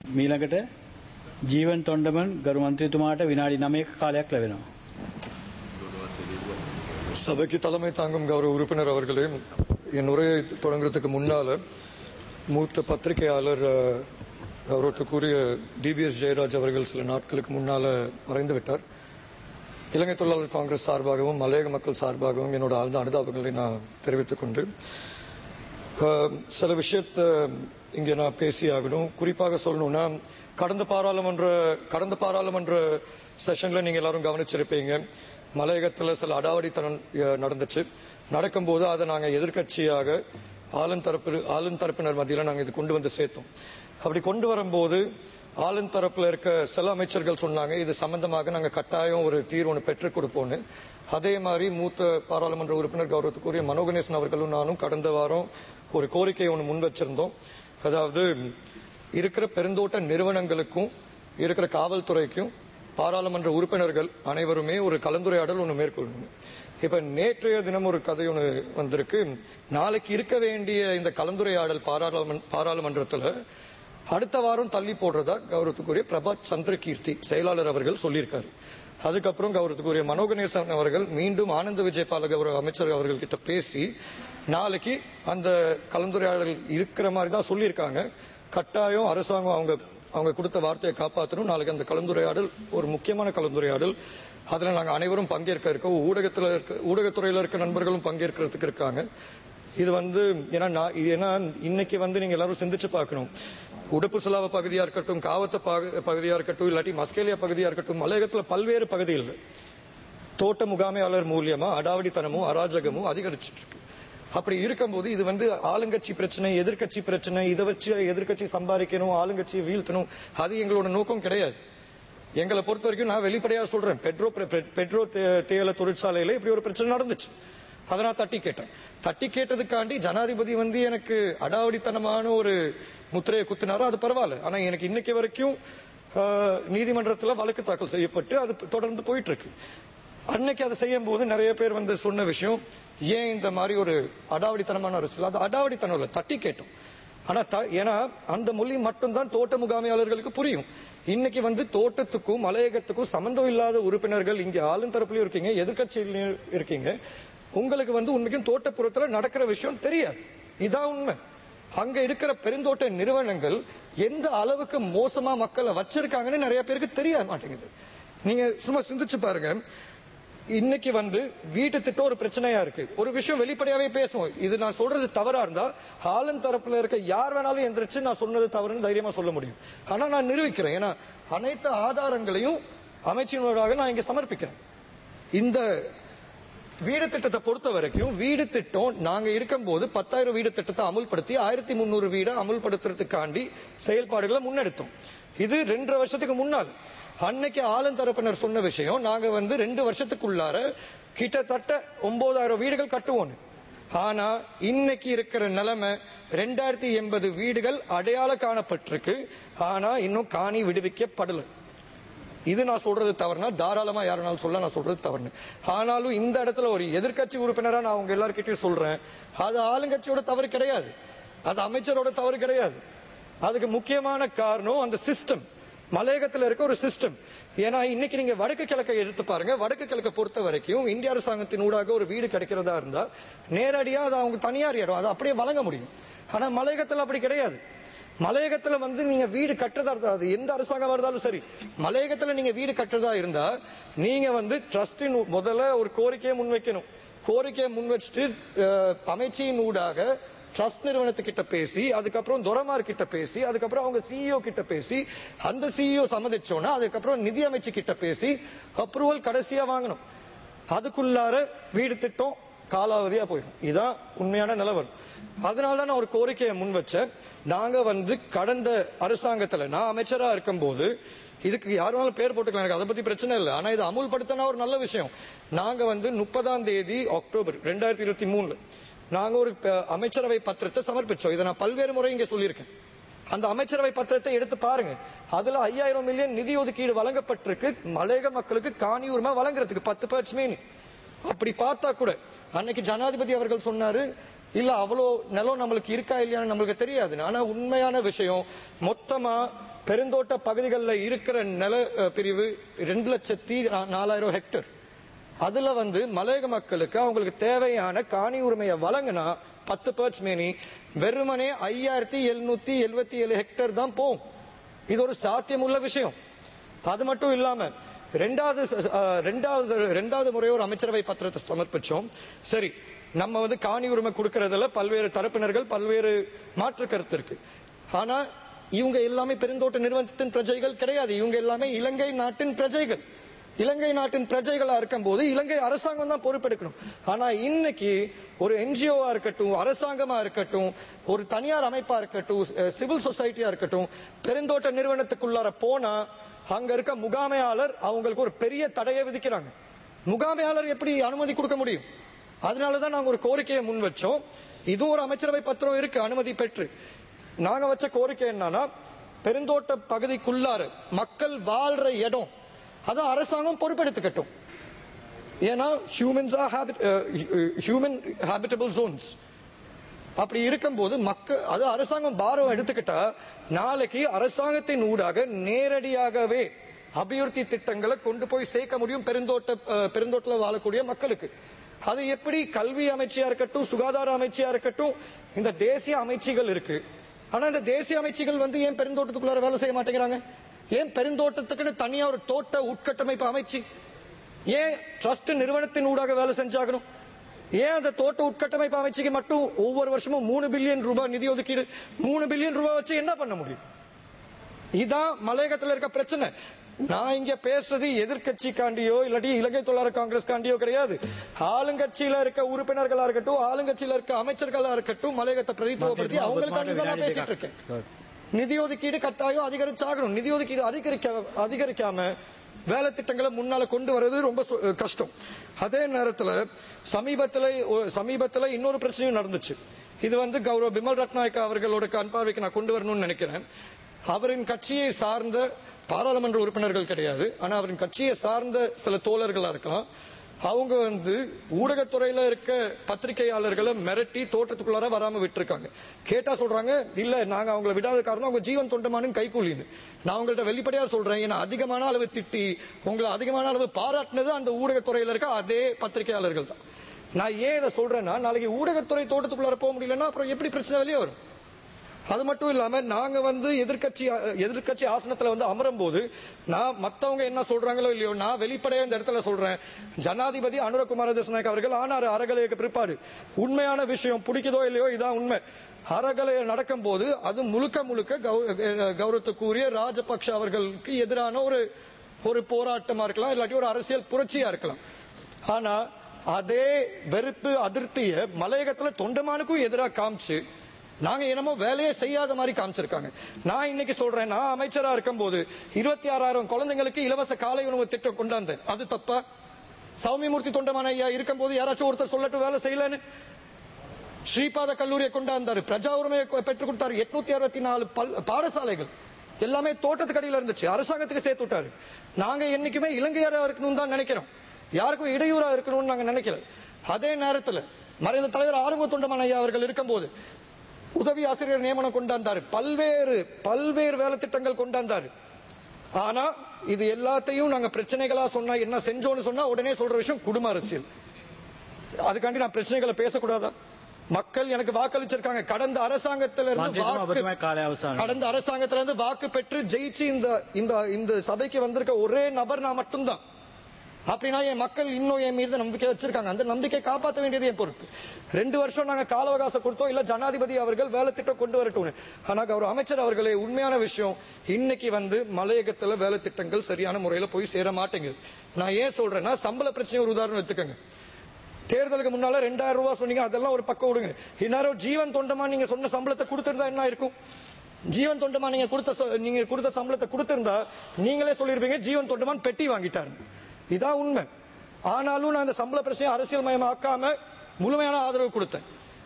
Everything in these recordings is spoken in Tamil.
මීළඟට ජීවන් තොන්ඩමන් ගරු මන්ත්‍රීතුමාට විනාඩි 9ක කාලයක් ලැබෙනවා. சபைக்கு தலைமை தாங்கும் கௌரவ உறுப்பினர் அவர்களே என் உரையை தொடங்குறதுக்கு முன்னால மூத்த பத்திரிகையாளர் அஹ், கௌரவத்துக்குரிய டிபிஎஸ் ஜெயராஜ் அவர்கள் சில நாட்களுக்கு முன்னால மறைந்து விட்டார் இலங்கை தொழிலாளர் காங்கிரஸ் சார்பாகவும் மலையக மக்கள் சார்பாகவும் என்னோட ஆழ்ந்த அனுதாபங்களை நான் தெரிவித்துக் கொண்டு அஹ், சில விஷயத்த இங்கே நான் பேசி ஆகணும் குறிப்பாக சொல்லணும்னா கடந்த பாராளுமன்ற கடந்த பாராளுமன்ற செஷன்ல நீங்க எல்லாரும் கவனிச்சிருப்பீங்க மலையகத்துல சில அடாவடித்தனம் அஹ், நடந்துச்சு நடக்கும்போது அதை நாங்க எதிர்க்கட்சியாக ஆளும் தரப்பு ஆளும் தரப்பினர் மத்தியில் நாங்க இது கொண்டு வந்து சேர்த்தோம் அப்படி கொண்டு வரும்போது ஆளும் தரப்புல இருக்க சில அமைச்சர்கள் சொன்னாங்க இது சம்பந்தமாக நாங்க கட்டாயம் ஒரு தீர்வு ஒன்று பெற்றுக் கொடுப்போம்னு அதே மாதிரி மூத்த பாராளுமன்ற உறுப்பினர் கௌரவத்துக்குரிய மனோகணேசன் அவர்களும் நானும் கடந்த வாரம் ஒரு கோரிக்கையை ஒன்று முன் வச்சிருந்தோம் அதாவது இருக்கிற பெருந்தோட்ட நிறுவனங்களுக்கும் இருக்கிற காவல்துறைக்கும் பாராளுமன்ற உறுப்பினர்கள் அனைவருமே ஒரு கலந்துரையாடல் ஒன்று மேற்கொள்ளணும் இப்ப நேற்றைய தினம் ஒரு கதை ஒன்று வந்திருக்கு நாளைக்கு இருக்க வேண்டிய இந்த கலந்துரையாடல் பாராளுமன்ற பாராளுமன்றத்தில் அடுத்த வாரம் தள்ளி போடுறதா கௌரவத்துக்குரிய பிரபா சந்திரகீர்த்தி செயலாளர் அவர்கள் சொல்லியிருக்காரு அதுக்கப்புறம் கௌரவத்துக்குரிய மனோகணேசன் அவர்கள் மீண்டும் ஆனந்த விஜயபால கௌரவ அமைச்சர் அவர்கள் கிட்ட பேசி நாளைக்கு அந்த கலந்துரையாடல் இருக்கிற மாதிரி தான் சொல்லியிருக்காங்க கட்டாயம் அரசாங்கம் அவங்க அவங்க கொடுத்த வார்த்தையை காப்பாற்றணும் நாளைக்கு அந்த கலந்துரையாடல் ஒரு முக்கியமான கலந்துரையாடல் அதுல நாங்க அனைவரும் பங்கேற்க இருக்கோம் ஊடகத்துல இருக்க ஊடகத்துறையில இருக்க நண்பர்களும் பங்கேற்கிறதுக்கு இருக்காங்க இது வந்து ஏன்னா நான் இது ஏன்னா இன்னைக்கு வந்து நீங்க எல்லாரும் சிந்திச்சு பார்க்கணும் உடுப்பு சுலாவ பகுதியா இருக்கட்டும் காவத்த பகு- பகுதியா இருக்கட்டும் இல்லாட்டி மஸ்கேலியா பகுதியா இருக்கட்டும் மலையகத்துல பல்வேறு பகுதிகள் தோட்ட முகாமையாளர் மூலியமா அடாவடித்தனமும் அராஜகமும் அதிகரிச்சிட்டு இருக்கு அப்படி இருக்கும்போது இது வந்து ஆளுங்கட்சி பிரச்சனை எதிர்க்கட்சி பிரச்சனை இதை வச்சு எதிர்க்கட்சி சம்பாதிக்கணும் ஆளுங்கட்சியை வீழ்த்தணும் அது எங்களோட நோக்கம் கிடையாது எங்களை பொறுத்த வரைக்கும் நான் வெளிப்படையா சொல்றேன் பெட்ரோ பெ- பெட்ரோ தே- தேயிலை தொழிற்சாலையில இப்படி ஒரு பிரச்சனை நடந்துச்சு அதை நான் தட்டி கேட்டேன் தட்டி கேட்டதுக்காண்டி ஜனாதிபதி வந்து எனக்கு அடாவடித்தனமான ஒரு முத்திரையை குத்தினாரோ அது பரவாயில்ல ஆனா எனக்கு இன்னைக்கு வரைக்கும் ஆஹ், நீதிமன்றத்துல வழக்கு தாக்கல் செய்யப்பட்டு அது தொடர்ந்து போயிட்டு இருக்கு அன்னைக்கு அதை செய்யும் போது நிறைய பேர் வந்து சொன்ன விஷயம் ஏன் இந்த மாதிரி ஒரு அடாவடித்தனமான ஒரு சில அது அடாவடித்தனம் இல்லை தட்டி கேட்டோம் ஆனா த- ஏன்னா அந்த மொழி மட்டும்தான் தோட்ட முகாமையாளர்களுக்கு புரியும் இன்னைக்கு வந்து தோட்டத்துக்கும் மலையகத்துக்கும் சம்பந்தம் இல்லாத உறுப்பினர்கள் இங்க ஆளும் தரப்புலயும் இருக்கீங்க எதிர்க்கட்சியிலயும் இருக்கீங்க உங்களுக்கு வந்து உண்மைக்கும் தோட்டப்புறத்துல நடக்கிற விஷயம் தெரியாது இதான் உண்மை அங்க இருக்கிற பெருந்தோட்ட நிறுவனங்கள் எந்த அளவுக்கு மோசமா மக்களை வச்சிருக்காங்கன்னு நிறைய பேருக்கு தெரிய மாட்டேங்குது நீங்க சும்மா சிந்திச்சு பாருங்க இன்னைக்கு வந்து வீட்டு திட்டம் ஒரு பிரச்சனையா இருக்கு ஒரு விஷயம் வெளிப்படையாவே பேசுவோம் இது நான் சொல்றது தவறா இருந்தா ஆளும் தரப்புல இருக்க யார் வேணாலும் எந்திரிச்சு நான் சொன்னது தவறுன்னு தைரியமா சொல்ல முடியும் ஆனா நான் நிரூபிக்கிறேன் ஏன்னா அனைத்து ஆதாரங்களையும் அமைச்சினராக நான் இங்க சமர்ப்பிக்கிறேன் இந்த வீடு திட்டத்தை பொறுத்த வரைக்கும் வீடு திட்டம் நாங்க இருக்கும்போது பத்தாயிரம் வீடு திட்டத்தை அமுல்படுத்தி ஆயிரத்தி முந்நூறு வீடை அமுல்படுத்துறதுக்காண்டி செயல்பாடுகளை முன்னெடுத்தோம் இது ரெண்டரை வருஷத்துக்கு முன்னால் அன்னைக்கு ஆளுந்தரப்பினர் சொன்ன விஷயம் நாங்க வந்து ரெண்டு வருஷத்துக்குள்ளார கிட்டத்தட்ட ஒன்பதாயிரம் வீடுகள் கட்டுவோம் ஆனா இன்னைக்கு இருக்கிற நிலைமை ரெண்டாயிரத்தி எண்பது வீடுகள் அடையாள காணப்பட்டிருக்கு ஆனா இன்னும் காணி விடுவிக்கப்படலை இது நான் சொல்றது தவறுனா தாராளமா யாருனாலும் சொல்ல நான் சொல்றது தவறுன்னு ஆனாலும் இந்த இடத்துல ஒரு எதிர்க்கட்சி உறுப்பினரா நான் உங்க எல்லார்கிட்டயும் சொல்றேன் அது ஆளுங்கட்சியோட தவறு கிடையாது அது அமைச்சரோட தவறு கிடையாது அதுக்கு முக்கியமான காரணம் அந்த சிஸ்டம் மலையகத்துல இருக்க ஒரு சிஸ்டம் ஏன்னா இன்னைக்கு நீங்க வடக்கு கிழக்கை எடுத்து பாருங்க வடக்கு கிழக்கை பொறுத்த வரைக்கும் இந்திய அரசாங்கத்தின் ஊடாக ஒரு வீடு கிடைக்கிறதா இருந்தா நேரடியா அது அவங்க தனியார் இடம் அதை அப்படியே வழங்க முடியும் ஆனா மலையகத்துல அப்படி கிடையாது மலையகத்துல வந்து நீங்க வீடு கட்டுறதா இருந்தா அது எந்த அரசாங்கமா இருந்தாலும் சரி மலையகத்துல நீங்க வீடு கட்டுறதா இருந்தா நீங்க வந்து ட்ரஸ்டின் முதல்ல ஒரு கோரிக்கையை முன்வைக்கணும் கோரிக்கையை முன் வச்சுட்டு அஹ், அமைச்சின் ஊடாக ட்ரஸ்ட் நிறுவனத்துக்கிட்ட பேசி அதுக்கப்புறம் துரமார் கிட்ட பேசி அதுக்கப்புறம் அவங்க சிஇஓ கிட்ட பேசி அந்த சிஇஓ சம்மதிச்சோன்னா அதுக்கப்புறம் நிதி அமைச்சு கிட்ட பேசி அப்ரூவல் கடைசியா வாங்கணும் அதுக்குள்ளார வீடு திட்டம் காலாவதியா போயிடும் இதான் உண்மையான நிலவரம் அதனால தான் நான் ஒரு கோரிக்கையை முன் வச்சேன் நாங்க வந்து கடந்த அரசாங்கத்துல நான் அமைச்சரா இருக்கும்போது இதுக்கு யாருனாலும் பேர் போட்டுக்கலாம் எனக்கு அதை பத்தி பிரச்சனை இல்லை ஆனா இது அமுல்படுத்தினா ஒரு நல்ல விஷயம் நாங்க வந்து முப்பதாம் தேதி அக்டோபர் ரெண்டாயிரத்தி இருபத்தி மூணுல நாங்க ஒரு ப- அமைச்சரவை பத்திரத்தை சமர்ப்பிச்சோம் இதை நான் பல்வேறு முறை இங்க சொல்லியிருக்கேன் அந்த அமைச்சரவை பத்திரத்தை எடுத்து பாருங்க அதுல ஐயாயிரம் மில்லியன் நிதி ஒதுக்கீடு வழங்கப்பட்டிருக்கு மலையக மக்களுக்கு காணி உரிமை வழங்குறதுக்கு பத்து பர்சன்ட் அப்படி பார்த்தா கூட அன்னைக்கு ஜனாதிபதி அவர்கள் சொன்னாரு இல்ல அவ்வளோ நிலம் நம்மளுக்கு இருக்கா இல்லையான்னு நம்மளுக்கு தெரியாது ஆனா உண்மையான விஷயம் மொத்தமா பெருந்தோட்ட பகுதிகளில் இருக்கிற நில அஹ், பிரிவு ரெண்டு லட்சத்தி நா- நாலாயிரம் ஹெக்டேர் அதுல வந்து மலையக மக்களுக்கு அவங்களுக்கு தேவையான காணி உரிமையை வழங்கினா பத்து பர்ச் மேனி வெறுமனே ஐயாயிரத்தி எழுநூத்தி எழுபத்தி ஏழு ஹெக்டேர் தான் போகும் இது ஒரு சாத்தியமுள்ள விஷயம் அது மட்டும் இல்லாம ரெண்டாவது ச- அஹ், ரெண்டாவது ரெண்டாவது முறை ஒரு அமைச்சரவை பத்திரத்தை சமர்ப்பிச்சோம் சரி நம்ம வந்து காணி உரிமை கொடுக்கறதுல பல்வேறு தரப்பினர்கள் பல்வேறு மாற்று கருத்து இருக்கு ஆனா இவங்க எல்லாமே பெருந்தோட்ட நிறுவனத்தின் பிரஜைகள் கிடையாது இவங்க எல்லாமே இலங்கை நாட்டின் பிரஜைகள் இலங்கை நாட்டின் பிரஜைகளா இருக்கும்போது இலங்கை அரசாங்கம் தான் பொறுப்பெடுக்கணும் ஆனா இன்னைக்கு ஒரு என்ஜிஓவா இருக்கட்டும் அரசாங்கமா இருக்கட்டும் ஒரு தனியார் அமைப்பா இருக்கட்டும் அஹ், சிவில் சொசைட்டியா இருக்கட்டும் பெருந்தோட்ட நிறுவனத்துக்குள்ளார போனா அங்க இருக்க முகாமையாளர் அவங்களுக்கு ஒரு பெரிய தடையை விதிக்கிறாங்க முகாமையாளர் எப்படி அனுமதி கொடுக்க முடியும் அதனாலதான் நாங்க ஒரு கோரிக்கையை முன் வச்சோம் இதுவும் ஒரு அமைச்சரவை பத்திரம் இருக்கு அனுமதி பெற்று நாங்க வச்ச கோரிக்கை என்னன்னா பெருந்தோட்ட பகுதிக்குள்ளார மக்கள் வாழ்ற இடம் அதை அரசாங்கம் பொறுப்பெடுத்துக்கட்டும் ஏன்னா humans are habit human habitable zones அப்படி இருக்கும்போது மக்கள் அது அரசாங்கம் பாரம் எடுத்துக்கிட்டா நாளைக்கு அரசாங்கத்தின் ஊடாக நேரடியாகவே அபிவிருத்தி திட்டங்களை கொண்டு போய் சேர்க்க முடியும் பெருந்தோட்ட அஹ், பெருந்தோட்டத்தில் வாழக்கூடிய மக்களுக்கு அது எப்படி கல்வி அமைச்சியா இருக்கட்டும் சுகாதார அமைச்சியா இருக்கட்டும் இந்த தேசிய அமைச்சிகள் இருக்கு ஆனா இந்த தேசிய அமைச்சிகள் வந்து ஏன் பெருந்தோட்டத்துக்குள்ளார வேலை செய்ய மாட்டேங்கிறாங்க ஏன் பெருந்தோட்டத்துக்குன்னு தனியா ஒரு தோட்ட உட்கட்டமைப்பு அமைச்சு ஏன் ட்ரஸ்ட் நிறுவனத்தின் ஊடாக வேலை செஞ்சாகணும் ஏன் அந்த தோட்ட உட்கட்டமைப்பு அமைச்சுக்கு மட்டும் ஒவ்வொரு வருஷமும் மூணு பில்லியன் ரூபாய் நிதி ஒதுக்கீடு மூணு பில்லியன் ரூபாய் வச்சு என்ன பண்ண முடியும் இதான் மலையகத்துல இருக்க பிரச்சனை நான் இங்க பேசுறது எதிர்க்கட்சிக்காண்டியோ இல்லாட்டி இலங்கை தொழிலாளர் காங்கிரஸ் காண்டியோ கிடையாது ஆளுங்கட்சியில இருக்க உறுப்பினர்களா இருக்கட்டும் ஆளுங்கட்சியில இருக்க அமைச்சர்களா இருக்கட்டும் மலையகத்தை பிரதித்துவப்படுத்தி அவங்களுக்காண்டி தான் நான் பேசிட்டு இருக்கேன் நிதி ஒதுக்கீடு கட்டாயம் அதிகரிச்சாகணும் நிதி ஒதுக்கீடு அதிகரிக்க அதிகரிக்காம வேலை திட்டங்களை முன்னால கொண்டு வர்றது ரொம்ப சு- கஷ்டம் அதே நேரத்துல சமீபத்துல ஒ- சமீபத்துல இன்னொரு பிரச்சனையும் நடந்துச்சு இது வந்து கௌரவ பிமல் ரத்நாயக்கா அவர்களோட கண் பார்வைக்கு நான் கொண்டு வரணும்னு நினைக்கிறேன் அவரின் கட்சியை சார்ந்த பாராளுமன்ற உறுப்பினர்கள் கிடையாது ஆனா அவரின் கட்சியை சார்ந்த சில தோழர்களா இருக்கலாம் அவங்க வந்து ஊடகத்துறையில இருக்க பத்திரிகையாளர்களை மிரட்டி தோட்டத்துக்குள்ளார வராம விட்டுருக்காங்க கேட்டா சொல்றாங்க இல்ல நாங்க அவங்கள விடாத காரணம் அவங்க ஜீவன் தொண்டமானும் கைக்கூலின்னு நான் உங்கள்ட்ட வெளிப்படையா சொல்றேன் ஏன்னா அதிகமான அளவு திட்டி உங்களை அதிகமான அளவு பாராட்டினது அந்த ஊடகத்துறையில இருக்க அதே பத்திரிகையாளர்கள் தான் நான் ஏன் இதை சொல்றேன்னா நாளைக்கு ஊடகத்துறை தோட்டத்துக்குள்ளார போக முடியலன்னா அப்புறம் எப்படி பிரச்சனை வெளியே வரும் அது மட்டும் இல்லாம நாங்க வந்து எதிர்க்கட்சி எதிர்க்கட்சி ஆசனத்துல வந்து அமரும் போது நான் மத்தவங்க என்ன சொல்றாங்களோ இல்லையோ நான் வெளிப்படையா இந்த இடத்துல சொல்றேன் ஜனாதிபதி அனுரகுமார திசநாயக் அவர்கள் ஆனாரு அறகலைக்கு பிற்பாடு உண்மையான விஷயம் பிடிக்குதோ இல்லையோ இதான் உண்மை அறகலைய நடக்கும் போது அது முழுக்க முழுக்க கௌ- கௌரவத்துக்குரிய ராஜபக்ஷ அவர்களுக்கு எதிரான ஒரு ஒரு போராட்டமா இருக்கலாம் இல்லாட்டி ஒரு அரசியல் புரட்சியா இருக்கலாம் ஆனா அதே வெறுப்பு அதிருப்திய மலையகத்துல தொண்டமானுக்கும் எதிராக காமிச்சு நாங்க என்னமோ வேலையே செய்யாத மாதிரி காமிச்சிருக்காங்க நான் இன்னைக்கு சொல்றேன் நான் அமைச்சரா இருக்கும்போது இருபத்தி ஆறாயிரம் குழந்தைங்களுக்கு இலவச காலை உணவு திட்டம் கொண்டாந்தேன் அது தப்பா சௌமியமூர்த்தி தொண்டமான ஐயா இருக்கும்போது யாராச்சும் ஒருத்தர் சொல்லட்டும் வேலை செய்யலன்னு ஸ்ரீபாத கல்லூரியை கொண்டாந்தாரு பிரஜா உரிமையை கொ- பெற்றுக் கொடுத்தாரு எட்நூத்தி அறுபத்தி நாலு பல் பாடசாலைகள் எல்லாமே தோட்டத்துக்கு அடியில இருந்துச்சு அரசாங்கத்துக்கு சேர்த்து விட்டாரு நாங்க என்னைக்குமே இலங்கையாரா இருக்கணும்னு தான் நினைக்கிறோம் யாருக்கும் இடையூறா இருக்கணும்னு நாங்க நினைக்கல அதே நேரத்துல மறைந்த தலைவர் ஆறுமுக தொண்டமான ஐயா அவர்கள் இருக்கும்போது உதவி ஆசிரியர் நியமனம் கொண்டாந்தாரு பல்வேறு பல்வேறு வேலை திட்டங்கள் கொண்டாந்தாரு ஆனா இது எல்லாத்தையும் நாங்க பிரச்சனைகளா சொன்னா என்ன செஞ்சோம்னு சொன்னா உடனே சொல்ற விஷயம் குடும்ப அரசியல் அதுக்காண்டி நான் பிரச்சனைகளை பேசக்கூடாதா மக்கள் எனக்கு வாக்களிச்சிருக்காங்க கடந்த அரசாங்கத்தில இருந்து මන්ත්‍රීතුමා வாக்கு ඔබතුමාගේ කාලය අවසන් கடந்த அரசாங்கத்தில இருந்து வாக்கு பெற்று ஜெயிச்சு இந்த இந்த இந்த சபைக்கு வந்திருக்க ஒரே நபர் நான் மட்டும்தான் அப்படின்னா என் மக்கள் இன்னும் என் மீது நம்பிக்கை வச்சிருக்காங்க அந்த நம்பிக்கை காப்பாற்ற வேண்டியது என் பொறுப்பு ரெண்டு வருஷம் நாங்க கால அவகாசம் கொடுத்தோம் இல்ல ஜனாதிபதி அவர்கள் வேலை திட்டம் கொண்டு வரட்டும் ஆனா ஒரு அமைச்சர் அவர்களே உண்மையான விஷயம் இன்னைக்கு வந்து மலையகத்துல வேலை திட்டங்கள் சரியான முறையில போய் சேர மாட்டேங்குது நான் ஏன் சொல்றேன்னா சம்பள பிரச்சனை ஒரு உதாரணம் எடுத்துக்கங்க தேர்தலுக்கு முன்னால ரெண்டாயிரம் ரூபாய் சொன்னீங்க அதெல்லாம் ஒரு பக்கம் விடுங்க இந்நேரம் ஜீவன் தொண்டமா நீங்க சொன்ன சம்பளத்தை கொடுத்திருந்தா என்ன இருக்கும் ஜீவன் தொண்டமா நீங்க கொடுத்த சொ- நீங்க கொடுத்த சம்பளத்தை கொடுத்திருந்தா நீங்களே சொல்லிருப்பீங்க ஜீவன் தொண்டமான் பெட்டி வாங்கிட்டாரு இதான் உண்மை ஆனாலும் நான் இந்த சம்பள பிரச்சனையை அரசியல் மயமாக்காம முழுமையான ஆதரவு கொடுத்தேன்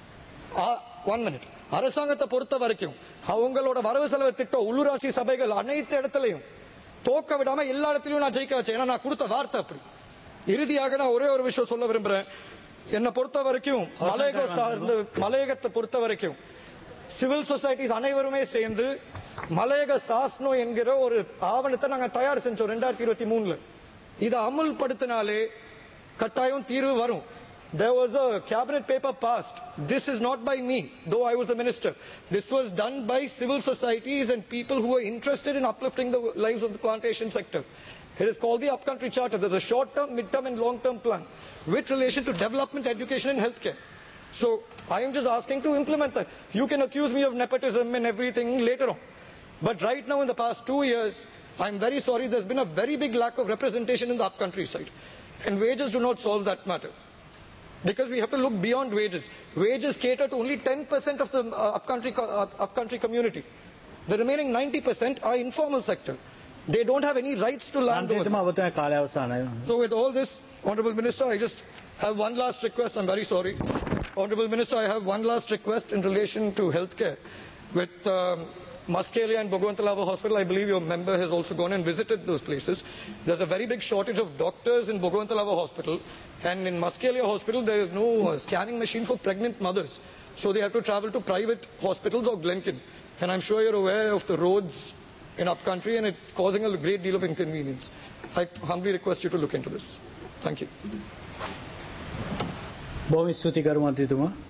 ஒன் மினிட் அரசாங்கத்தை பொறுத்த வரைக்கும் அவங்களோட வரவு செலவு திட்டம் உள்ளூராட்சி சபைகள் அனைத்து இடத்துலையும் தோக்க விடாம எல்லா இடத்துலயும் நான் ஜெயிக்க வச்சேன் ஏன்னா நான் கொடுத்த வார்த்தை அப்படி இறுதியாக நான் ஒரே ஒரு விஷயம் சொல்ல விரும்புறேன் என்னை பொறுத்த வரைக்கும் மலையக சார்ந்த மலையகத்தை பொறுத்த வரைக்கும் சிவில் சொசைட்டிஸ் அனைவருமே சேர்ந்து மலையக சாஸ்னோ என்கிற ஒரு ஆவணத்தை நாங்க தயார் செஞ்சோம் ரெண்டாயிரத்தி இருபத்தி மூணுல இதை அமுல்படுத்தினாலே கட்டாயம் தீர்வு வரும் There was a cabinet paper passed. This is not by me, though I was the minister. This was done by civil societies and people who were interested in uplifting the lives of the plantation sector. It is called the Upcountry Charter. There's a short term, mid term, and long term plan with relation to development, education, and healthcare. So I am just asking to implement that. You can accuse me of nepotism and everything later on. But right now, in the past two years, I'm very sorry, there's been a very big lack of representation in the upcountry side. And wages do not solve that matter. Because we have to look beyond wages. Wages cater to only 10% of the uh, upcountry, co- uh, upcountry community. The remaining 90% are informal sector. They don't have any rights to land over there. මන්ත්‍රීතුමා ඔබතුමා කාලය අවසానයි. So with all this, Honorable Minister, I just have one last request. I'm very sorry. Honorable Minister, I have one last request in relation to healthcare. With um, Muscalia and Bogwantalava Hospital, I believe your member has also gone and visited those places. There's a very big shortage of doctors in Bogwantalava Hospital. And in Muscalia Hospital, there is no uh, scanning machine for pregnant mothers. So they have to travel to private hospitals or Glenkin. And I'm sure you're aware of the roads in upcountry and it's causing a great deal of inconvenience. I humbly request you to look into this. Thank you. බොහොම ස්තුති ගරු මන්ත්‍රීතුමා.